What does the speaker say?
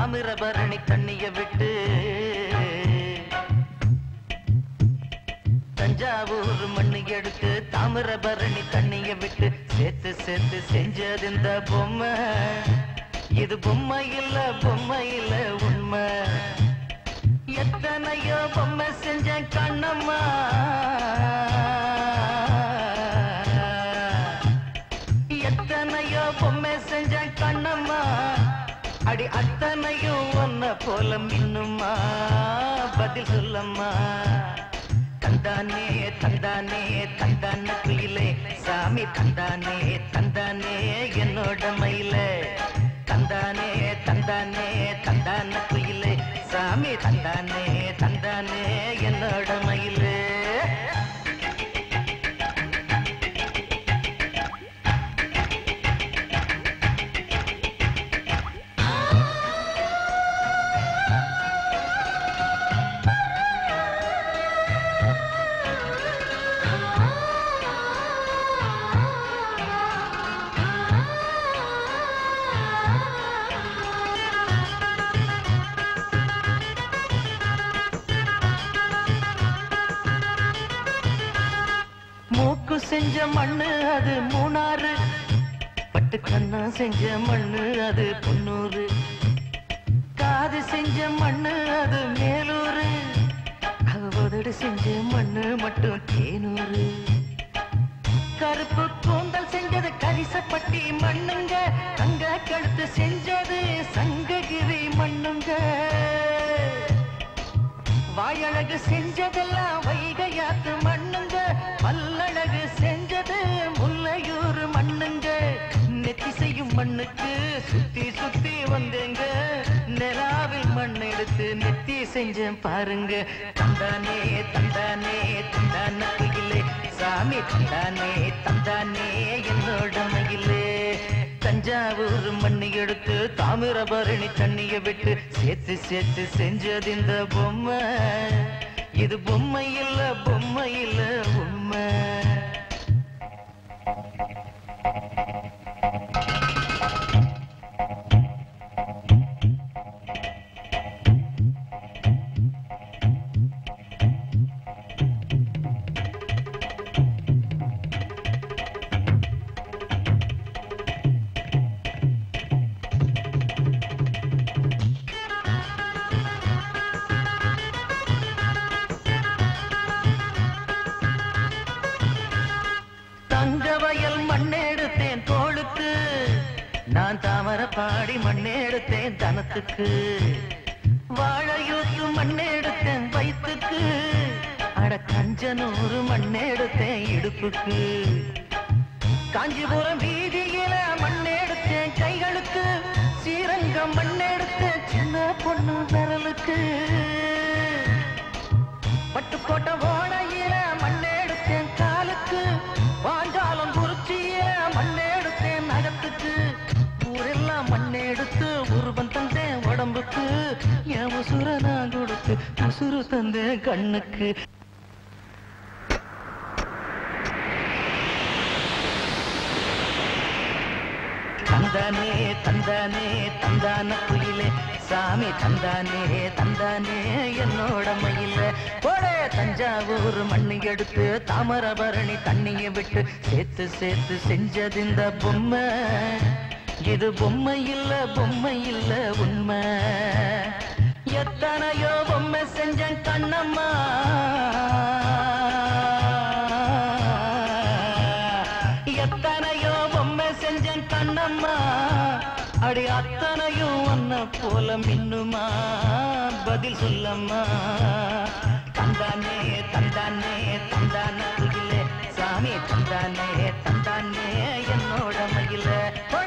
தாமிரபரணி தண்ணிய விட்டு தஞ்சாவூர் மண்ணு எடுத்து தாமிரபரணி தண்ணிய விட்டு சேர்த்து சேர்த்து செஞ்சது இந்த பொம்மை இது பொம்மை இல்ல பொம்மை இல்ல உண்மை எத்தனையோ பொம்மை செஞ்ச கண்ணம்மா எத்தனையோ பொம்மை செஞ்ச கண்ணம்மா அடி அத்தனையும் ஒன்ன போல மின்னுமா பதில் சொல்லம்மா தந்தானே தந்தானே தந்தான குயிலே சாமி தந்தானே தந்தானே என்னோட மயிலே தந்தானே தந்தானே தந்தான குயிலே சாமி தந்தானே தந்தானே என்னோட மயிலே மூக்கு செஞ்ச மண்ணு அது மூணாறு பட்டு கண்ணா செஞ்ச மண்ணு அது பொன்னூறு காது செஞ்ச மண்ணு அது மேலூரு உதடு செஞ்ச மண்ணு மட்டும் தேனூரு கருப்பு கூந்தல் செஞ்சது கரிசப்பட்டி மண்ணுங்க தங்க கழுத்து செஞ்சது சங்ககிரி மண்ணுங்க வாயழகு செஞ்சதெல்லாம் வைகையாத்து மண்ணுங்க பல்லழகு செஞ்சது முல்லையூர் மண்ணுங்க நெத்தி செய்யும் மண்ணுக்கு சுத்தி சுத்தி வந்தேங்க நிலாவில் மண் எடுத்து நெத்தி செஞ்சேன் பாருங்க தந்தானே தந்தானே தந்தான குயிலே சாமி தந்தானே தந்தானே என்னோட மகிலே தஞ்சாவூர் மண்ணு எடுத்து தாமிரபரணி தண்ணிய விட்டு சேர்த்து சேர்த்து செஞ்சது இந்த பொம்மை இது பொம்மை இல்ல பொம்மை இல்ல உண்மை தங்க வயல் மண்ணெடுத்தேன் தோளுக்கு நான் தாமர பாடி மண்ணெடுத்தேன் தனத்துக்கு வாழையூத்து மண்ணெடுத்தேன் வயிற்றுக்கு அட கஞ்சனூறு மண்ணெடுத்தேன் இடுப்புக்கு காஞ்சிபுரம் வீதியில மண்ணெடுத்தேன் கைகளுக்கு ஸ்ரீரங்கம் மண்ணெடுத்தேன் சின்ன பொண்ணு விரலுக்கு பட்டுக்கோட்டை ஓடையில மண்ணெடுத்தேன் காலுக்கு வாஞ்சாலம் குறிச்சியில மண்ணெடுத்தேன் நகத்துக்கு ஊரெல்லாம் மண்ணெடுத்து உருவம் தந்தேன் உடம்புக்கு என் உசுர நான் கொடுத்து உசுறு தந்தேன் கண்ணுக்கு தந்தானே தந்தானே தந்தான குயிலே சாமி தந்தானே தந்தானே என்னோட மயில போடே தஞ்சாவூர் மண்ணு எடுத்து தாமரபரணி தண்ணிய விட்டு சேர்த்து சேர்த்து செஞ்சது இந்த பொம்மை இது பொம்மை இல்ல பொம்மை இல்ல உண்மை எத்தனையோ பொம்மை செஞ்சேன் கண்ணம்மா எத்தனையோ பொம்மை செஞ்சேன் கண்ணம்மா அடி அத்தனையும் ஒன்ன போல மின்னுமா பதில் சொல்லம்மா தந்தானே தந்தானே தந்தான குயிலே சாமி தந்தானே தந்தானே என்னோட மயில